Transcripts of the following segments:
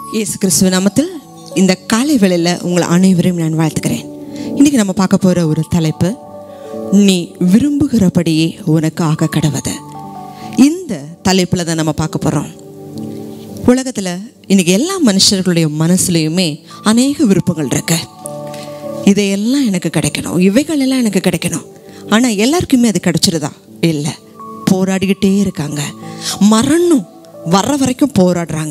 இயேசு கிறிஸ்துவ நாமத்தில் இந்த காலை வேளையில் உங்களை அனைவரையும் நான் வாழ்த்துக்கிறேன் இன்னைக்கு நம்ம பார்க்க போகிற ஒரு தலைப்பு நீ விரும்புகிறபடியே உனக்கு ஆக கடவுது இந்த தலைப்பில் தான் நம்ம பார்க்க போகிறோம் உலகத்தில் இன்னைக்கு எல்லா மனுஷர்களுடைய மனசுலையுமே அநேக விருப்பங்கள் இருக்கு இதையெல்லாம் எனக்கு கிடைக்கணும் இவைகள் எல்லாம் எனக்கு கிடைக்கணும் ஆனால் எல்லாருக்குமே அது கிடைச்சிருதா இல்லை போராடிக்கிட்டே இருக்காங்க மரணம் வர்ற வரைக்கும் போராடுறாங்க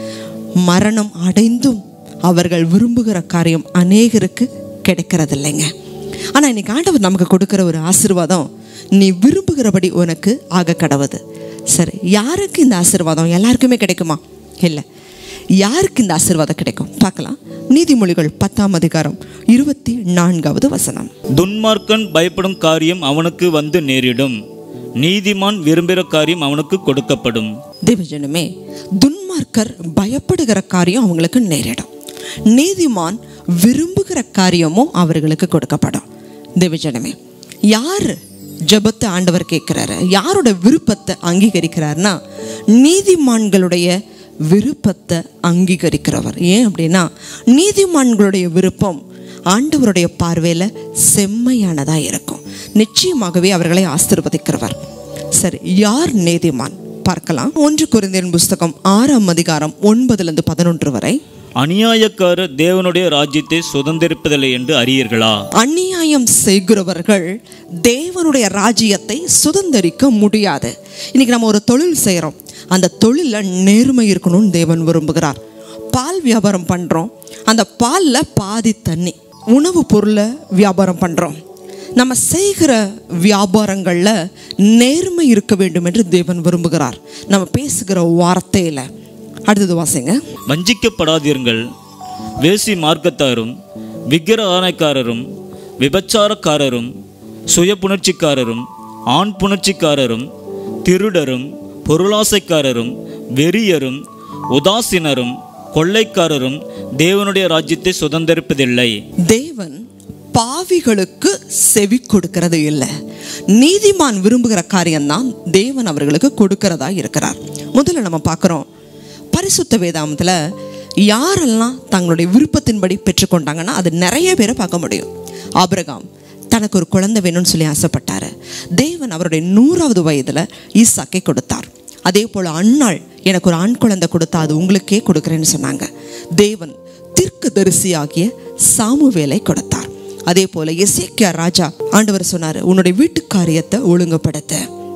மரணம் அடைந்தும் அவர்கள் விரும்புகிற காரியம் அநேகருக்கு கிடைக்கிறதில்லைங்க ஆனால் இன்னைக்கு ஆண்டவர் நமக்கு கொடுக்குற ஒரு ஆசீர்வாதம் நீ விரும்புகிறபடி உனக்கு ஆக கடவுது சரி யாருக்கு இந்த ஆசீர்வாதம் எல்லாருக்குமே கிடைக்குமா இல்லை யாருக்கு இந்த ஆசீர்வாதம் கிடைக்கும் பார்க்கலாம் நீதிமொழிகள் பத்தாம் அதிகாரம் இருபத்தி நான்காவது வசனம் துன்மார்க்கன் பயப்படும் காரியம் அவனுக்கு வந்து நேரிடும் நீதிமான் விரும்புகிற காரியம் அவனுக்கு கொடுக்கப்படும் தேவஜனமே துன்மார்க்கர் பயப்படுகிற காரியம் அவங்களுக்கு நேரிடும் நீதிமான் விரும்புகிற காரியமும் அவர்களுக்கு கொடுக்கப்படும் தேவஜனமே யார் ஜெபத்தை ஆண்டவர் கேட்கிறாரு யாரோட விருப்பத்தை அங்கீகரிக்கிறார்னா நீதிமான்களுடைய விருப்பத்தை அங்கீகரிக்கிறவர் ஏன் அப்படின்னா நீதிமான்களுடைய விருப்பம் ஆண்டவருடைய பார்வையில் செம்மையானதாக இருக்கும் நிச்சயமாகவே அவர்களை ஆசீர்வதிக்கிறவர் சரி யார் நீதிமான் பார்க்கலாம் ஒன்று குருந்தியன் புஸ்தகம் ஆறாம் அதிகாரம் ஒன்பதுலேருந்து பதினொன்று வரை அநியாயக்காரர் தேவனுடைய ராஜ்யத்தை சுதந்திரிப்பதில்லை என்று அறியீர்களா அநியாயம் செய்கிறவர்கள் தேவனுடைய ராஜ்யத்தை சுதந்திரிக்க முடியாது இன்னைக்கு நம்ம ஒரு தொழில் செய்கிறோம் அந்த தொழிலில் நேர்மை இருக்கணும்னு தேவன் விரும்புகிறார் பால் வியாபாரம் பண்ணுறோம் அந்த பாலில் பாதி தண்ணி உணவு பொருளை வியாபாரம் பண்ணுறோம் நம்ம செய்கிற வியாபாரங்களில் நேர்மை இருக்க வேண்டும் என்று தேவன் விரும்புகிறார் நம்ம பேசுகிற வார்த்தையில் அடுத்தது வாசிங்க வஞ்சிக்கப்படாதீர்கள் வேசி மார்க்கத்தாரும் விக்கிர ஆணைக்காரரும் விபச்சாரக்காரரும் சுய புணர்ச்சிக்காரரும் ஆண் புணர்ச்சிக்காரரும் திருடரும் பொருளாசைக்காரரும் வெறியரும் உதாசீனரும் கொள்ளைக்காரரும் தேவனுடைய ராஜ்யத்தை சுதந்திரிப்பதில்லை தேவன் பாவிகளுக்கு செவி கொடுக்கிறது இல்லை நீதிமான் விரும்புகிற காரியம்தான் தேவன் அவர்களுக்கு கொடுக்கிறதா இருக்கிறார் முதல்ல நம்ம பார்க்குறோம் பரிசுத்த வேதாமத்தில் யாரெல்லாம் தங்களுடைய விருப்பத்தின்படி பெற்றுக்கொண்டாங்கன்னா அது நிறைய பேரை பார்க்க முடியும் ஆபிரகாம் தனக்கு ஒரு குழந்தை வேணும்னு சொல்லி ஆசைப்பட்டாரு தேவன் அவருடைய நூறாவது வயதில் ஈசாக்கை கொடுத்தார் அதே போல் அன்னாள் எனக்கு ஒரு ஆண் குழந்தை கொடுத்தா அது உங்களுக்கே கொடுக்குறேன்னு சொன்னாங்க தேவன் தீர்க்கதரிசியாகிய சாமுவேலை கொடுத்தார் அதே போல எசேக்கியா ராஜா ஆண்டவர் சொன்னார் உன்னுடைய வீட்டு காரியத்தை ஒழுங்குபடுத்த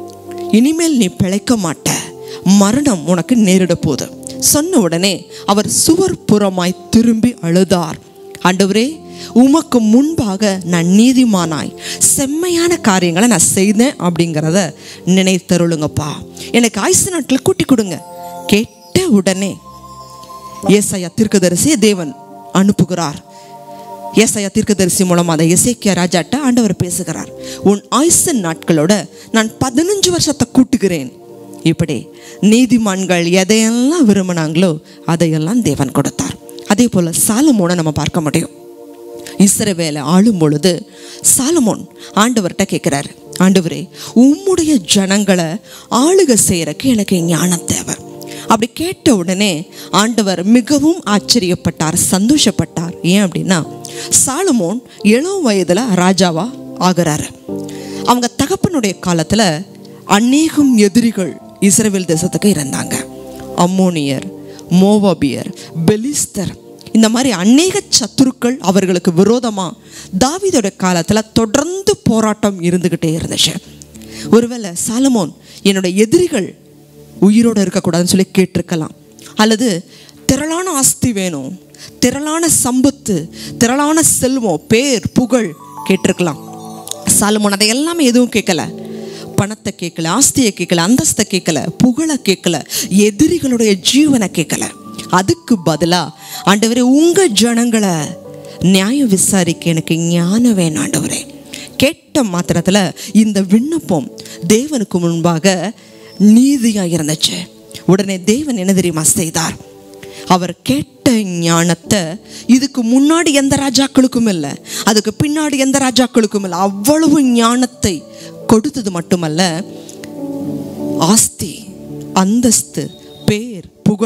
இனிமேல் நீ பிழைக்க மாட்ட மரணம் உனக்கு நேரிட போகுது சொன்ன உடனே அவர் சுவர் புறமாய் திரும்பி அழுதார் ஆண்டவரே உமக்கு முன்பாக நான் நீதிமானாய் செம்மையான காரியங்களை நான் செய்தேன் அப்படிங்கிறத நினைத்தருளுங்கப்பா எனக்கு ஆயுசு நாட்டில் கூட்டி கொடுங்க கேட்ட உடனே ஏசாயா தீர்க்கதரிசியை தேவன் அனுப்புகிறார் ஏசாயா தீர்க்கதரிசி மூலமாக அதை எசேக்கியா ராஜாட்ட ஆண்டவர் பேசுகிறார் உன் ஆயுசு நாட்களோட நான் பதினஞ்சு வருஷத்தை கூட்டுகிறேன் இப்படி நீதிமான்கள் எதையெல்லாம் விரும்பினாங்களோ அதையெல்லாம் தேவன் கொடுத்தார் அதே போல் சாலமோனை நம்ம பார்க்க முடியும் இஸ்ரவேலை ஆளும் பொழுது சாலமோன் ஆண்டவர்கிட்ட கேட்குறாரு ஆண்டவரே உம்முடைய ஜனங்களை ஆளுகை செய்யறதுக்கு எனக்கு ஞானம் தேவை அப்படி கேட்ட உடனே ஆண்டவர் மிகவும் ஆச்சரியப்பட்டார் சந்தோஷப்பட்டார் ஏன் அப்படின்னா சாலமோன் இளம் வயதில் ராஜாவா ஆகிறாரு அவங்க தகப்பனுடைய காலத்தில் அநேகம் எதிரிகள் இஸ்ரேல் தேசத்துக்கு இருந்தாங்க அம்மோனியர் மோவாபியர் பெலிஸ்தர் இந்த மாதிரி அநேக சத்துருக்கள் அவர்களுக்கு விரோதமாக தாவீதோட காலத்தில் தொடர்ந்து போராட்டம் இருந்துக்கிட்டே இருந்துச்சு ஒருவேளை சாலமோன் என்னோட எதிரிகள் உயிரோடு இருக்கக்கூடாதுன்னு சொல்லி கேட்டிருக்கலாம் அல்லது திரளான ஆஸ்தி வேணும் திரளான சம்பத்து திரளான செல்வம் பேர் புகழ் கேட்டிருக்கலாம் சாலமோன் அதை எல்லாமே எதுவும் கேட்கல பணத்தை கேட்கல ஆஸ்தியை கேட்கல அந்தஸ்தை கேட்கல புகழை கேட்கல எதிரிகளுடைய ஜீவனை கேட்கல அதுக்கு பதிலா ஆண்டவரே உங்க ஜனங்களை நியாயம் விசாரிக்க எனக்கு ஞானம் வேணும் ஆண்டவரே கேட்ட மாத்திரத்தில் இந்த விண்ணப்பம் தேவனுக்கு முன்பாக நீதியாக இருந்துச்சு உடனே தேவன் என்ன தெரியுமா செய்தார் அவர் கேட்ட ஞானத்தை இதுக்கு முன்னாடி எந்த ராஜாக்களுக்கும் இல்லை அதுக்கு பின்னாடி எந்த ராஜாக்களுக்கும் இல்லை அவ்வளவு ஞானத்தை கொடுத்தது மட்டுமல்ல ஆஸ்தி அந்தஸ்து பேர் புகழ்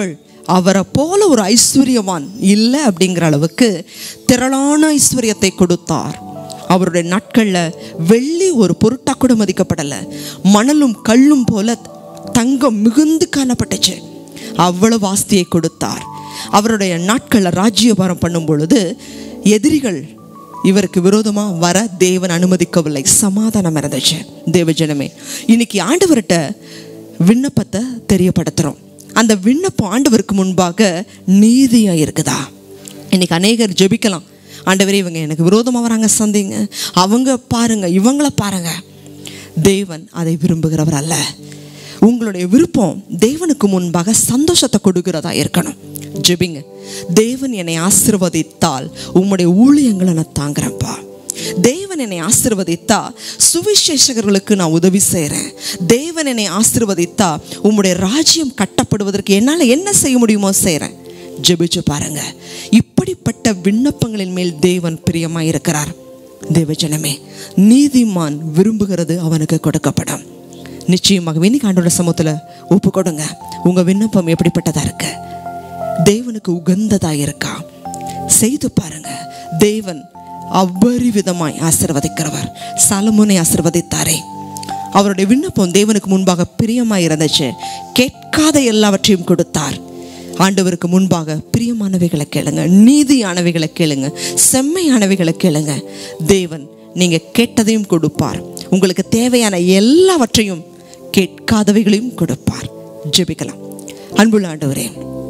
அவரை போல ஒரு ஐஸ்வர்யவான் இல்லை அப்படிங்கிற அளவுக்கு திரளான ஐஸ்வர்யத்தை கொடுத்தார் அவருடைய நாட்களில் வெள்ளி ஒரு பொருட்டாக கூட மதிக்கப்படலை மணலும் கல்லும் போல தங்கம் மிகுந்து காணப்பட்டுச்சு அவ்வளவு ஆஸ்தியை கொடுத்தார் அவருடைய நாட்களில் ராஜ்யபாரம் பண்ணும் பொழுது எதிரிகள் இவருக்கு விரோதமாக வர தேவன் அனுமதிக்கவில்லை சமாதானம் இருந்துச்சு தேவஜனமே இன்னைக்கு ஆண்டவர்கிட்ட விண்ணப்பத்தை தெரியப்படுத்துகிறோம் அந்த விண்ணப்பம் ஆண்டவருக்கு முன்பாக நீதியாக இருக்குதா இன்னைக்கு அநேகர் ஜெபிக்கலாம் ஆண்டவரே இவங்க எனக்கு விரோதமாக வராங்க சந்திங்க அவங்க பாருங்க இவங்கள பாருங்க தேவன் அதை விரும்புகிறவர் அல்ல உங்களுடைய விருப்பம் தேவனுக்கு முன்பாக சந்தோஷத்தை கொடுக்கிறதா இருக்கணும் ஜெபிங்க தேவன் என்னை ஆசிர்வதித்தால் உம்முடைய ஊழியங்களை நான் தாங்குறேன்ப்பா தேவன் என்னை ஆசிர்வதித்தா சுவிசேஷகர்களுக்கு நான் உதவி செய்கிறேன் தேவன் என்னை ஆசிர்வதித்தா உம்முடைய ராஜ்யம் கட்டப்படுவதற்கு என்னால் என்ன செய்ய முடியுமோ செய்கிறேன் ஜெபிச்சு பாருங்க இப்படிப்பட்ட விண்ணப்பங்களின் மேல் தேவன் பிரியமாய் இருக்கிறார் தேவஜனமே நீதிமான் விரும்புகிறது அவனுக்கு கொடுக்கப்படும் நிச்சயமாக இன்னைக்கு ஆண்டோட சமூகத்தில் ஒப்பு கொடுங்க உங்க விண்ணப்பம் எப்படிப்பட்டதா இருக்கு தேவனுக்கு உகந்ததா இருக்கா செய்து பாருங்க தேவன் அபரிவிதமாய் ஆசிர்வதிக்கிறவர் சலமுனை ஆசிர்வதித்தாரே அவருடைய விண்ணப்பம் தேவனுக்கு முன்பாக பிரியமாய் இருந்துச்சு கேட்காத எல்லாவற்றையும் கொடுத்தார் ஆண்டவருக்கு முன்பாக பிரியமானவைகளை கேளுங்க நீதியானவைகளை கேளுங்க செம்மையானவைகளை கேளுங்க தேவன் நீங்க கேட்டதையும் கொடுப்பார் உங்களுக்கு தேவையான எல்லாவற்றையும் கேட்காதவைகளையும் கொடுப்பார் ஜெபிக்கலாம் அன்புள்ள ஆண்டவரே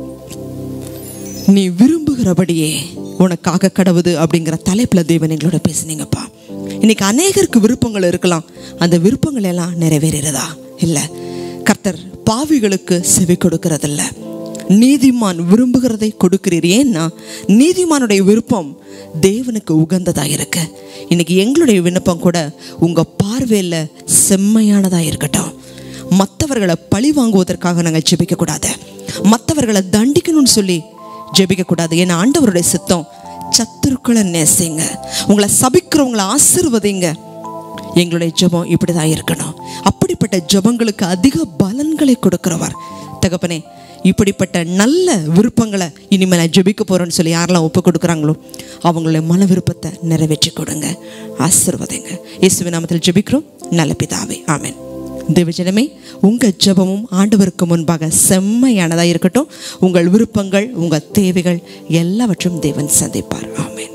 நீ விரும்புகிறபடியே உனக்காக கடவுது அப்படிங்கிற தலைப்பில் தேவன் எங்களோட பேசுனீங்கப்பா இன்னைக்கு அநேகருக்கு விருப்பங்கள் இருக்கலாம் அந்த விருப்பங்கள் எல்லாம் நிறைவேறுறதா இல்லை கர்த்தர் பாவிகளுக்கு செவி கொடுக்கறதில்ல நீதிமான் விரும்புகிறதை கொடுக்கிறீர் ஏன்னா நீதிமானுடைய விருப்பம் தேவனுக்கு உகந்ததா இருக்கு இன்னைக்கு எங்களுடைய விண்ணப்பம் கூட உங்க பார்வையில் செம்மையானதா இருக்கட்டும் மற்றவர்களை பழி வாங்குவதற்காக நாங்கள் ஜெபிக்க கூடாது மற்றவர்களை தண்டிக்கணும்னு சொல்லி ஜெபிக்க கூடாது ஏன்னா ஆண்டவருடைய சித்தம் சத்துருக்களை நேசிங்க உங்களை சபிக்கிறவங்களை ஆசிர்வதிங்க எங்களுடைய ஜெபம் இப்படி தான் இருக்கணும் அப்படிப்பட்ட ஜெபங்களுக்கு அதிக பலன்களை கொடுக்கிறவர் தகப்பனே இப்படிப்பட்ட நல்ல விருப்பங்களை இனிமேல் நான் ஜெபிக்க போகிறேன்னு சொல்லி யாரெல்லாம் ஒப்பு கொடுக்குறாங்களோ அவங்களுடைய மன விருப்பத்தை நிறைவேற்றி கொடுங்க ஆசிர்வதிங்க இயேசுவின் நாமத்தில் ஜெபிக்கிறோம் நல்ல பிதாவே ஆமென் தேவஜனமே உங்கள் ஜெபமும் ஆண்டவருக்கு முன்பாக செம்மையானதாக இருக்கட்டும் உங்கள் விருப்பங்கள் உங்கள் தேவைகள் எல்லாவற்றும் தேவன் சந்திப்பார் ஆமென்